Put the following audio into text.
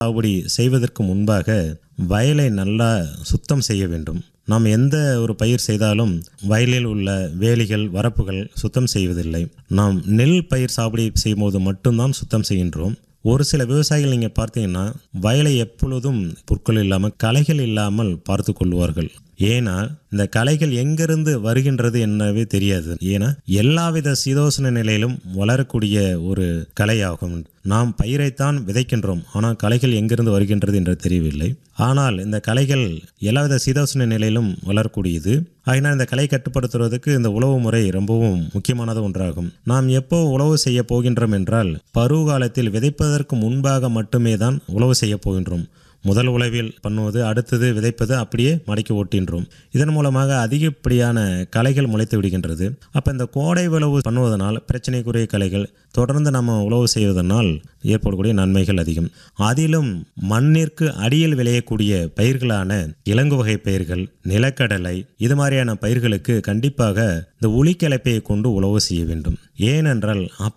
சாகுபடி செய்வதற்கு முன்பாக வயலை நல்லா சுத்தம் செய்ய வேண்டும் நாம் எந்த ஒரு பயிர் செய்தாலும் வயலில் உள்ள வேலிகள் வரப்புகள் சுத்தம் செய்வதில்லை நாம் நெல் பயிர் சாகுபடி செய்யும்போது மட்டும்தான் சுத்தம் செய்கின்றோம் ஒரு சில விவசாயிகள் நீங்கள் பார்த்தீங்கன்னா வயலை எப்பொழுதும் புற்கள் இல்லாமல் களைகள் இல்லாமல் பார்த்து கொள்வார்கள் ஏன்னா இந்த களைகள் எங்கிருந்து வருகின்றது என்னவே தெரியாது ஏன்னா எல்லாவித சீதோசன நிலையிலும் வளரக்கூடிய ஒரு கலையாகும் நாம் பயிரைத்தான் விதைக்கின்றோம் ஆனால் களைகள் எங்கிருந்து வருகின்றது என்று தெரியவில்லை ஆனால் இந்த களைகள் எல்லாவித சீதோசன நிலையிலும் வளரக்கூடியது ஆகினால் இந்த கலை கட்டுப்படுத்துவதற்கு இந்த உழவு முறை ரொம்பவும் முக்கியமானது ஒன்றாகும் நாம் எப்போ உழவு செய்ய போகின்றோம் என்றால் பருவ காலத்தில் விதைப்பதற்கு முன்பாக மட்டுமே தான் உழவு செய்ய போகின்றோம் முதல் உழவில் பண்ணுவது அடுத்தது விதைப்பது அப்படியே மடக்கி ஓட்டின்றோம் இதன் மூலமாக அதிகப்படியான களைகள் முளைத்து விடுகின்றது அப்போ இந்த கோடை உழவு பண்ணுவதனால் பிரச்சனைக்குரிய களைகள் தொடர்ந்து நம்ம உழவு செய்வதனால் ஏற்படக்கூடிய நன்மைகள் அதிகம் அதிலும் மண்ணிற்கு அடியில் விளையக்கூடிய பயிர்களான இலங்கு வகை பயிர்கள் நிலக்கடலை இது மாதிரியான பயிர்களுக்கு கண்டிப்பாக இந்த உளிக்கலப்பையை கொண்டு உழவு செய்ய வேண்டும் ஏனென்றால்